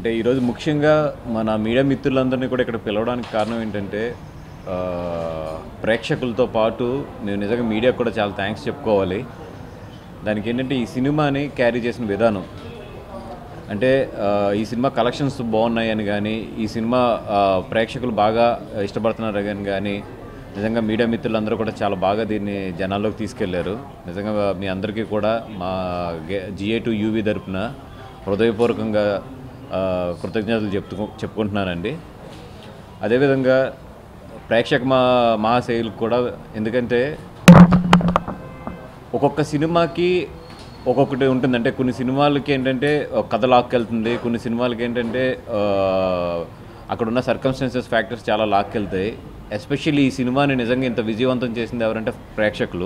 అంటే ఈరోజు ముఖ్యంగా మన మీడియా మిత్రులందరినీ కూడా ఇక్కడ పిలవడానికి కారణం ఏంటంటే ఆ, ప్రేక్షకులతో పాటు మేము నిజంగా మీడియా కూడా చాలా థ్యాంక్స్ చెప్పుకోవాలి దానికి ఏంటంటే ఈ సినిమాని క్యారీ చేసిన విధానం అంటే ఆ, ఈ సినిమా కలెక్షన్స్ బాగున్నాయని కానీ ఈ సినిమా ఆ, ప్రేక్షకులు బాగా ఇష్టపడుతున్నారు అని కానీ నిజంగా మీడియా మిత్రులందరూ కూడా చాలా బాగా దీన్ని జనాల్లోకి తీసుకెళ్లారు నిజంగా మీ అందరికీ కూడా మా జిఏ టు యూవీ తరపున హృదయపూర్వకంగా ఆ, కృతజ్ఞతలు చెప్తూ చెప్పుకుంటున్నానండి అదేవిధంగా ప్రేక్షక మా మహాశైలకు కూడా ఎందుకంటే ఒక్కొక్క సినిమాకి ఒక్కొక్కటి ఉంటుంది అంటే కొన్ని సినిమాలకి ఏంటంటే ఒక కథ లాక్కెళ్తుంది కొన్ని సినిమాలకి ఏంటంటే ఆ, అక్కడ ఉన్న సర్కమ్స్టాన్సెస్ ఫ్యాక్టర్స్ చాలా లాక్కెళ్తాయి ఎస్పెషల్లీ ఈ సినిమాని నిజంగా ఇంత విజయవంతం చేసింది ఎవరంటే ప్రేక్షకులు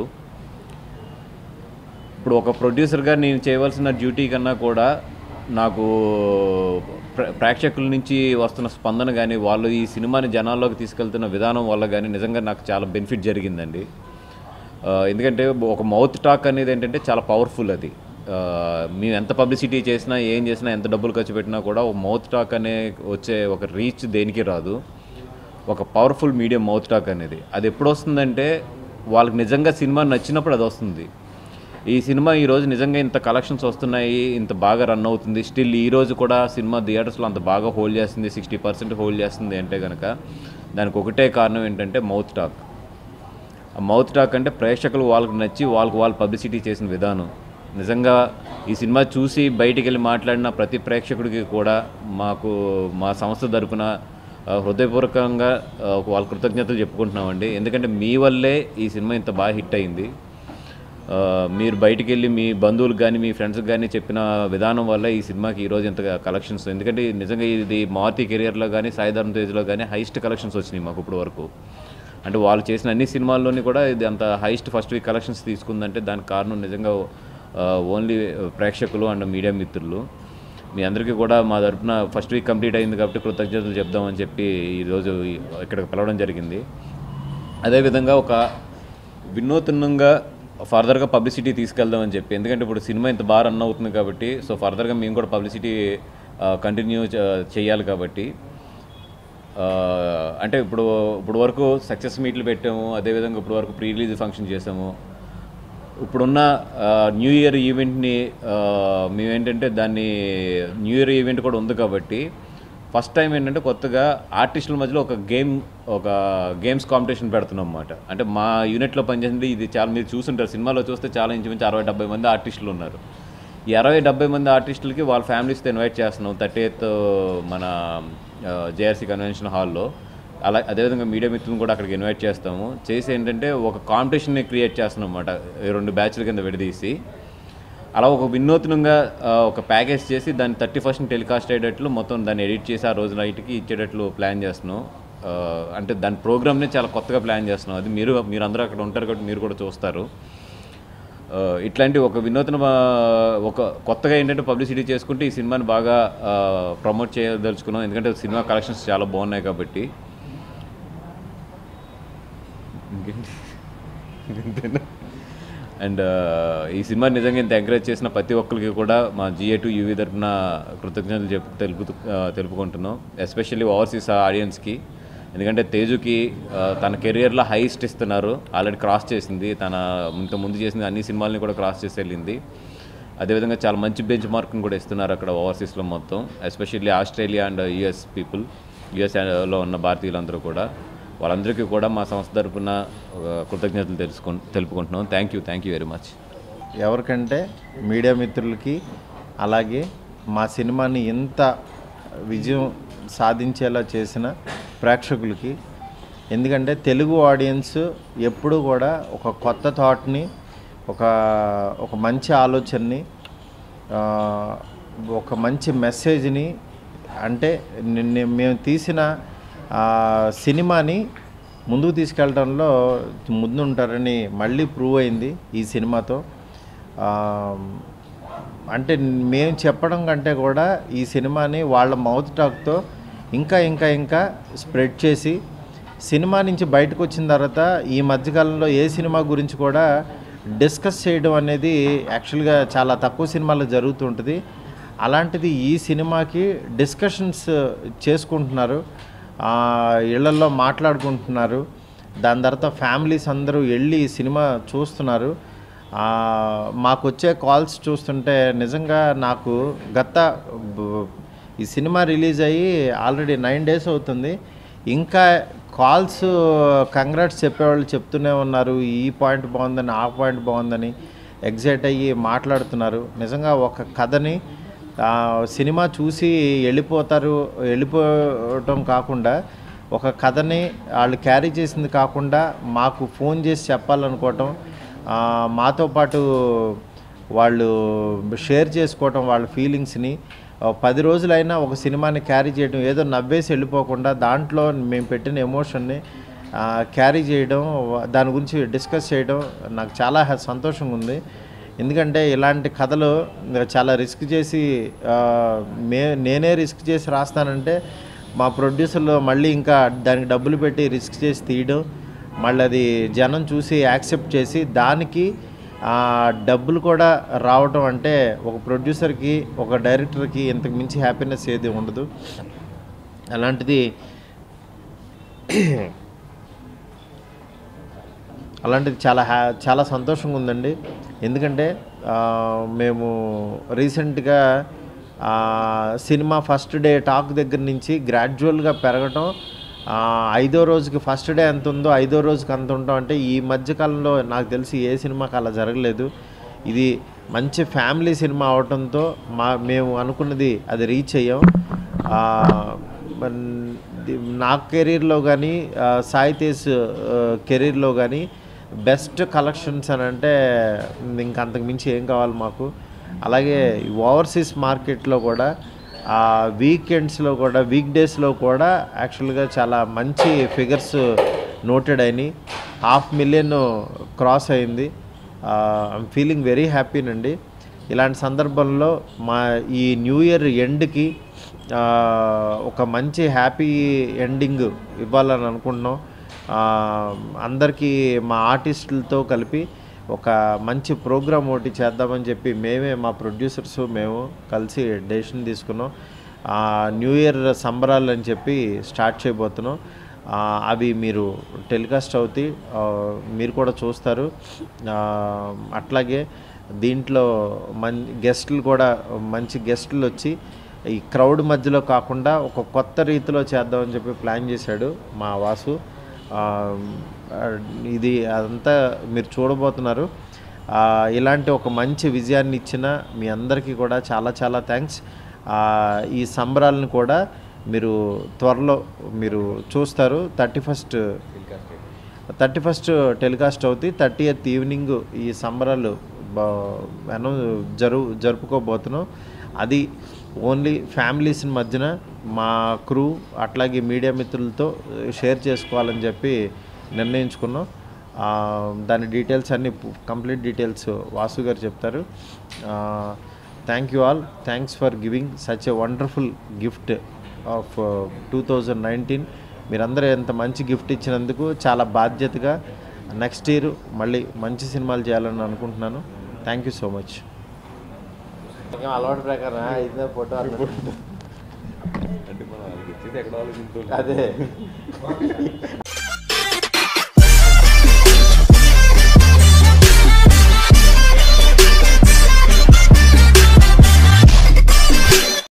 ఇప్పుడు ఒక ప్రొడ్యూసర్గా నేను చేయవలసిన డ్యూటీ కన్నా కూడా నాకు ప్ర- ప్రేక్షకుల నుంచి వస్తున్న స్పందన కానీ వాళ్ళు ఈ సినిమాని జనాల్లోకి తీసుకెళ్తున్న విధానం వల్ల కానీ నిజంగా నాకు చాలా బెనిఫిట్ జరిగిందండి ఆ, ఎందుకంటే ఒక మౌత్ టాక్ అనేది ఏంటంటే చాలా పవర్ఫుల్ అది ఆ, మేము ఎంత పబ్లిసిటీ చేసినా ఏం చేసినా ఎంత డబ్బులు ఖర్చు పెట్టినా కూడా ఒక మౌత్ టాక్ అనే వచ్చే ఒక రీచ్ దేనికి రాదు ఒక పవర్ఫుల్ మీడియం మౌత్ టాక్ అనేది అది ఎప్పుడు వస్తుందంటే వాళ్ళకి నిజంగా సినిమా నచ్చినప్పుడు అది వస్తుంది ఈ సినిమా ఈరోజు నిజంగా ఇంత కలెక్షన్స్ వస్తున్నాయి ఇంత బాగా రన్ అవుతుంది స్టిల్ ఈ రోజు కూడా సినిమా థియేటర్స్లో అంత బాగా హోల్డ్ చేస్తుంది సిక్స్టీ పర్సెంట్ హోల్డ్ చేస్తుంది అంటే కనుక దానికి ఒకటే కారణం ఏంటంటే మౌత్ టాక్ ఆ మౌత్ టాక్ అంటే ప్రేక్షకులు వాళ్ళకి నచ్చి వాళ్ళకి వాళ్ళు పబ్లిసిటీ చేసిన విధానం నిజంగా ఈ సినిమా చూసి బయటికి వెళ్ళి మాట్లాడిన ప్రతి ప్రేక్షకుడికి కూడా మాకు మా సంస్థ తరపున ఆ, హృదయపూర్వకంగా ఆ, వాళ్ళ కృతజ్ఞతలు చెప్పుకుంటున్నామండి ఎందుకంటే మీ వల్లే ఈ సినిమా ఇంత బాగా హిట్ అయింది ఆ, మీరు బయటికి వెళ్ళి మీ బంధువులకు కానీ మీ ఫ్రెండ్స్కి కానీ చెప్పిన విధానం వల్ల ఈ సినిమాకి ఈరోజు ఇంత కలెక్షన్స్ ఎందుకంటే నిజంగా ఇది మారుతి కెరియర్లో కానీ సాయిధర్మ తేజ్లో కానీ హైయెస్ట్ కలెక్షన్స్ వచ్చినాయి మాకు ఇప్పుడు వరకు అంటే వాళ్ళు చేసిన అన్ని సినిమాల్లోని కూడా ఇది అంత హైయెస్ట్ ఫస్ట్ వీక్ కలెక్షన్స్ తీసుకుందంటే దానికి కారణం నిజంగా ఓన్లీ ప్రేక్షకులు అండ్ మీడియా మిత్రులు మీ అందరికీ కూడా మా తరపున ఫస్ట్ వీక్ కంప్లీట్ అయింది కాబట్టి కృతజ్ఞతలు చెప్దామని చెప్పి ఈరోజు ఇక్కడికి పిలవడం జరిగింది అదేవిధంగా ఒక వినూత్నంగా ఫర్దర్గా పబ్లిసిటీ తీసుకెళ్దామని చెప్పి ఎందుకంటే ఇప్పుడు సినిమా ఇంత బాగా రన్ అవుతుంది కాబట్టి సో ఫర్దర్గా మేము కూడా పబ్లిసిటీ కంటిన్యూ చేయాలి కాబట్టి ఆ, అంటే ఇప్పుడు ఇప్పుడు వరకు సక్సెస్ మీట్లు పెట్టాము అదేవిధంగా ఇప్పుడు వరకు ప్రీ రిలీజ్ ఫంక్షన్ చేసాము ఇప్పుడున్న ఆ, న్యూ ఇయర్ ఈవెంట్ని ఆ, మేమేంటంటే దాన్ని న్యూ ఇయర్ ఈవెంట్ కూడా ఉంది కాబట్టి ఫస్ట్ టైం ఏంటంటే కొత్తగా ఆర్టిస్టుల మధ్యలో ఒక గేమ్ ఒక గేమ్స్ కాంపిటీషన్ పెడుతున్నాం అన్నమాట అంటే మా యూనిట్లో పనిచేసింది ఇది చాలా మీరు చూసుంటారు సినిమాలో చూస్తే చాలా ఇంచుమించు అరవై డెబ్బై మంది ఆర్టిస్టులు ఉన్నారు ఈ అరవై డెబ్బై మంది ఆర్టిస్టులకి వాళ్ళ ఫ్యామిలీస్తో ఇన్వైట్ చేస్తున్నాం థర్టీ ఎయిత్ మన జేఆర్సీ కన్వెన్షన్ హాల్లో అలా అదేవిధంగా మీడియా మిత్రులను కూడా అక్కడికి ఇన్వైట్ చేస్తాము చేసి ఏంటంటే ఒక కాంపిటీషన్ని క్రియేట్ చేస్తున్నాం అనమాట రెండు బ్యాచ్ల కింద విడదీసి అలా ఒక వినూత్నంగా ఆ, ఒక ప్యాకేజ్ చేసి దాన్ని థర్టీ ఫస్ట్ టెలికాస్ట్ అయ్యేటట్లు మొత్తం దాన్ని ఎడిట్ చేసి ఆ రోజు నైట్కి ఇచ్చేటట్లు ప్లాన్ చేస్తున్నాం ఆ, అంటే దాని ప్రోగ్రామ్ని చాలా కొత్తగా ప్లాన్ చేస్తున్నాం అది మీరు మీరు అందరూ అక్కడ ఉంటారు కాబట్టి మీరు కూడా చూస్తారు ఆ, ఇట్లాంటి ఒక వినూత్న ఆ, ఒక కొత్తగా ఏంటంటే పబ్లిసిటీ చేసుకుంటే ఈ సినిమాని బాగా ప్రమోట్ చేయదలుచుకున్నాం ఎందుకంటే సినిమా కలెక్షన్స్ చాలా బాగున్నాయి కాబట్టి ఇంకేంటి ఇంతేనా? అండ్ ఈ సినిమా నిజంగా ఇంత ఎంకరేజ్ చేసిన ప్రతి ఒక్కరికి కూడా మా జిఏ టు యూవీ తరపున కృతజ్ఞతలు చెప్పు తెలుపుతూ ఆ, తెలుపుకుంటున్నాం ఎస్పెషల్లీ ఓవర్సీస్ ఆడియన్స్కి ఎందుకంటే తేజుకి ఆ, తన కెరియర్లో హైయెస్ట్ ఇస్తున్నారు ఆల్రెడీ క్రాస్ చేసింది తన ఇంత ముందు చేసిన అన్ని సినిమాలని కూడా క్రాస్ చేసి వెళ్ళింది అదేవిధంగా చాలా మంచి బెంచ్ మార్క్ని కూడా ఇస్తున్నారు అక్కడ ఓవర్సీస్లో మొత్తం especially Australia and US people యుఎస్లో ఉన్న భారతీయులందరూ కూడా వాళ్ళందరికీ కూడా మా సంస్థ తరపున ఆ, కృతజ్ఞతలు తెలుసుకు తెలుపుకుంటున్నాం thank you thank you very much ఎవరికంటే మీడియా మిత్రులకి అలాగే మా సినిమాని ఇంత విజయం సాధించేలా చేసిన ప్రేక్షకులకి ఎందుకంటే తెలుగు ఆడియన్స్ ఎప్పుడు కూడా ఒక కొత్త థాట్ని ఒక ఒక మంచి ఆలోచనని ఆ, ఒక మంచి మెసేజ్ని అంటే నిన్న మేము తీసిన ఆ, సినిమాని ముందుకు తీసుకెళ్ళడంలో ముందుంటారని మళ్ళీ ప్రూవ్ అయింది ఈ సినిమాతో ఆ, అంటే మేము చెప్పడం కంటే కూడా ఈ సినిమాని వాళ్ళ మౌత్ టాక్తో ఇంకా ఇంకా ఇంకా స్ప్రెడ్ చేసి సినిమా నుంచి బయటకు వచ్చిన తర్వాత ఈ మధ్యకాలంలో ఏ సినిమా గురించి కూడా డిస్కస్ చేయడం అనేది యాక్చువల్గా చాలా తక్కువ సినిమాల్లో జరుగుతుంటుంది అలాంటిది ఈ సినిమాకి డిస్కషన్స్ చేసుకుంటున్నారు ఆ, ఇళ్లల్లో మాట్లాడుకుంటున్నారు దాని తర్వాత ఫ్యామిలీస్ అందరూ వెళ్ళి ఈ సినిమా చూస్తున్నారు ఆ, మాకు వచ్చే కాల్స్ చూస్తుంటే నిజంగా నాకు గత బ- ఈ సినిమా రిలీజ్ అయ్యి ఆల్రెడీ నైన్ డేస్ అవుతుంది ఇంకా కాల్స్ కంగ్రాట్స్ చెప్పేవాళ్ళు చెప్తూనే ఉన్నారు ఈ పాయింట్ బాగుందని ఆ పాయింట్ బాగుందని ఎగ్జైట్ అయ్యి మాట్లాడుతున్నారు నిజంగా ఒక కథని ఆ, సినిమా చూసి వెళ్ళిపోతారు వెళ్ళిపోవటం కాకుండా ఒక కథని వాళ్ళు క్యారీ చేసింది కాకుండా మాకు ఫోన్ చేసి చెప్పాలనుకోవటం ఆ, మాతో పాటు వాళ్ళు షేర్ చేసుకోవటం వాళ్ళ ఫీలింగ్స్ని ఆ, పది రోజులైనా ఒక సినిమాని క్యారీ చేయడం ఏదో నవ్వేసి వెళ్ళిపోకుండా దాంట్లో మేము పెట్టిన ఎమోషన్ని క్యారీ చేయడం వ- దాని గురించి డిస్కస్ చేయడం నాకు చాలా హ్యా- సంతోషంగా ఉంది ఎందుకంటే ఇలాంటి కథలు చాలా రిస్క్ చేసి ఆ, మే నేనే రిస్క్ చేసి రాస్తానంటే మా ప్రొడ్యూసర్లు మళ్ళీ ఇంకా దానికి డబ్బులు పెట్టి రిస్క్ చేసి తీయడం మళ్ళీ అది జనం చూసి యాక్సెప్ట్ చేసి దానికి ఆ, డబ్బులు కూడా రావటం అంటే ఒక ప్రొడ్యూసర్కి ఒక డైరెక్టర్కి ఇంతకు మించి హ్యాపీనెస్ ఏది ఉండదు అలాంటిది అలాంటిది చాలా హ్యా చాలా సంతోషంగా ఉందండి ఎందుకంటే ఆ, మేము రీసెంట్గా ఆ, సినిమా ఫస్ట్ డే టాక్ దగ్గర నుంచి గ్రాడ్యువల్గా పెరగటం ఆ, ఐదో రోజుకి ఫస్ట్ డే ఎంత ఉందో ఐదో రోజుకి అంత ఉంటాం అంటే ఈ మధ్యకాలంలో నాకు తెలిసి ఏ సినిమాకి అలా జరగలేదు ఇది మంచి ఫ్యామిలీ సినిమా అవటంతో మా మేము అనుకున్నది అది రీచ్ అయ్యాం ఆ, మన్- ది- నా కెరీర్లో కానీ సాయి తేజ్ కెరీర్లో కానీ బెస్ట్ కలెక్షన్స్ అని అంటే ఇంక అంతకు మించి ఏం కావాలి మాకు అలాగే ఓవర్సీస్ మార్కెట్లో కూడా వీకెండ్స్లో కూడా వీక్ డేస్లో కూడా యాక్చువల్గా చాలా మంచి ఫిగర్స్ నోటెడ్ అయినాయి హాఫ్ మిలియన్ క్రాస్ అయింది ఐమ్ ఫీలింగ్ వెరీ హ్యాపీనండి ఇలాంటి సందర్భంలో మా ఈ న్యూ ఇయర్ ఎండ్కి ఒక మంచి హ్యాపీ ఎండింగ్ ఇవ్వాలని అనుకుంటున్నాం ఆ, అందరికీ మా ఆర్టిస్టులతో కలిపి ఒక మంచి ప్రోగ్రామ్ ఒకటి చేద్దామని చెప్పి మేమే మా ప్రొడ్యూసర్స్ మేము కలిసి డెసిషన్ తీసుకున్నాం ఆ, న్యూ ఇయర్ సంబరాలు అని చెప్పి స్టార్ట్ చేయబోతున్నాం ఆ, అవి మీరు టెలికాస్ట్ అవుతాయి ఆ, మీరు కూడా చూస్తారు ఆ, అట్లాగే దీంట్లో మన్ గెస్టులు కూడా మంచి గెస్టులు వచ్చి ఈ క్రౌడ్ మధ్యలో కాకుండా ఒక కొత్త రీతిలో చేద్దామని చెప్పి ప్లాన్ చేశాడు మా వాసు ఆ, ఆ, ఇది అదంతా మీరు చూడబోతున్నారు ఆ, ఇలాంటి ఒక మంచి విజయాన్ని ఇచ్చిన మీ అందరికీ కూడా చాలా చాలా థ్యాంక్స్ ఈ సంబరాలను కూడా మీరు త్వరలో మీరు చూస్తారు thirty first thirty first telecast అవుతుంది థర్టీ ఎయిత్ ఈవినింగ్ ఈ సంబరాలు అనౌ జరు జరుపుకోబోతున్నాం అది ఓన్లీ ఫ్యామిలీస్ మధ్యన మా క్రూ అట్లాగే మీడియా మిత్రులతో షేర్ చేసుకోవాలని చెప్పి నిర్ణయించుకున్నాం ఆ, దాని డీటెయిల్స్ అన్ని కంప్లీట్ డీటెయిల్స్ వాసు గారు చెప్తారు thank you all thanks for giving such a wonderful gift of two thousand nineteen మీరందరూ ఎంత మంచి గిఫ్ట్ ఇచ్చినందుకు చాలా బాధ్యతగా నెక్స్ట్ ఇయర్ మళ్ళీ మంచి సినిమాలు చేయాలని అనుకుంటున్నాను థ్యాంక్ యూ సో మచ్ అలవాటు ప్రకారం ఇదే ఫోటో అంటే మనం వాళ్ళకి ఇచ్చేది ఎక్కడ ఆలోచించుకోవాలి అదే